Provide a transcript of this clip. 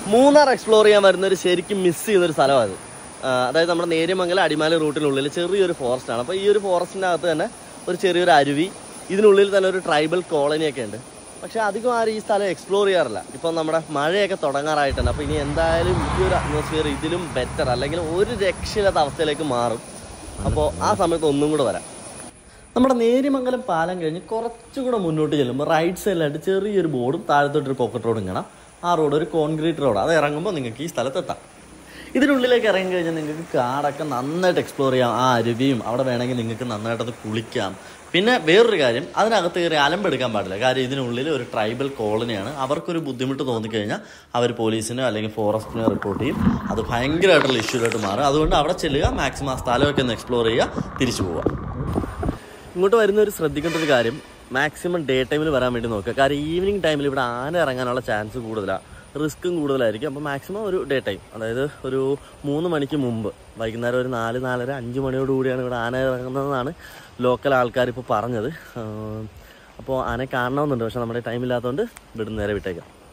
Munnar explore ചെയ്യാൻ വരുന്നവർ ശരിക്കും മിസ് ചെയ്യുന്ന ഒരു സ്ഥലമാണ് അത് ആ, അതായത് നമ്മുടെ നേര്യമംഗലം അടിമാലി റൂട്ടിനുള്ളിൽ ചെറിയൊരു ഫോറസ്റ്റ് ആണ് അപ്പോൾ ഈ ഒരു ഫോറസ്റ്റിൻ്റെ അകത്ത് തന്നെ ഒരു ചെറിയൊരു അരുവി ഇതിനുള്ളിൽ തന്നെ ഒരു ട്രൈബൽ കോളനിയൊക്കെ ഉണ്ട് പക്ഷെ അധികം ആരും ഈ സ്ഥലം എക്സ്പ്ലോർ ചെയ്യാറില്ല ഇപ്പം നമ്മുടെ മഴയൊക്കെ തുടങ്ങാറായിട്ടുണ്ട് അപ്പോൾ ഇനി എന്തായാലും ഈ ഒരു അറ്റ്മോസ്ഫിയർ ഇതിലും ബെറ്റർ അല്ലെങ്കിൽ ഒരു രക്ഷയില്ലാത്ത അവസ്ഥയിലേക്ക് മാറും അപ്പോൾ ആ സമയത്ത് ഒന്നും കൂടെ വരാം നമ്മുടെ നേര്യമംഗലം പാലം കഴിഞ്ഞ് കുറച്ചുകൂടെ മുന്നോട്ട് ചെല്ലുമ്പോൾ റൈറ്റ് സൈഡിലായിട്ട് ചെറിയൊരു ബോർഡും താഴത്തോട്ടൊരു പോക്കറ്റ് റോഡും കാണാം ആ റോഡ് ഒരു കോൺക്രീറ്റ് റോഡ് അത് ഇറങ്ങുമ്പോൾ നിങ്ങൾക്ക് ഈ സ്ഥലത്തെത്താം ഇതിനുള്ളിലേക്ക് ഇറങ്ങി കഴിഞ്ഞാൽ നിങ്ങൾക്ക് കാടൊക്കെ നന്നായിട്ട് എക്സ്പ്ലോർ ചെയ്യാം ആ അരുവിയും അവിടെ വേണമെങ്കിൽ നിങ്ങൾക്ക് നന്നായിട്ടത് കുളിക്കാം പിന്നെ വേറൊരു കാര്യം അതിനകത്ത് കയറി അലമ്പെടുക്കാൻ പാടില്ല കാര്യം ഇതിനുള്ളിൽ ഒരു ട്രൈബൽ കോളനിയാണ് അവർക്കൊരു ബുദ്ധിമുട്ട് തോന്നിക്കഴിഞ്ഞാൽ അവർ പോലീസിനോ അല്ലെങ്കിൽ ഫോറസ്റ്റിനോ റിപ്പോർട്ട് ചെയ്യും അത് ഭയങ്കരമായിട്ടുള്ള ഇഷ്യൂ ആയിട്ട് മാറും അതുകൊണ്ട് അവിടെ ചെല്ലുക മാക്സിമം ആ സ്ഥലമൊക്കെ ഒന്ന് എക്സ്പ്ലോർ ചെയ്യുക തിരിച്ചു പോവുക ഇങ്ങോട്ട് വരുന്നവർ ശ്രദ്ധിക്കേണ്ട ഒരു കാര്യം മാക്സിമം ഡേ ടൈമിൽ വരാൻ വേണ്ടി നോക്കുക കാരണം ഈവനിങ് ടൈമിൽ ഇവിടെ ആന ഇറങ്ങാനുള്ള ചാൻസ് കൂടുതലാണ് റിസ്ക്കും കൂടുതലായിരിക്കും അപ്പോൾ മാക്സിമം ഒരു ഡേ ടൈം അതായത് ഒരു മൂന്ന് മണിക്ക് മുമ്പ് വൈകുന്നേരം ഒരു നാല് നാലര അഞ്ച് മണിയോട് കൂടിയാണ് ഇവിടെ ആന ഇറങ്ങുന്നതെന്നാണ് ലോക്കൽ ആൾക്കാർ ഇപ്പോൾ പറഞ്ഞത് അപ്പോൾ ആനയെ കാണണമെന്നുണ്ട് പക്ഷേ നമ്മുടെ ടൈം ഇല്ലാത്തതുകൊണ്ട് ഇവിടുന്ന് നേരെ വിട്ടേക്കാം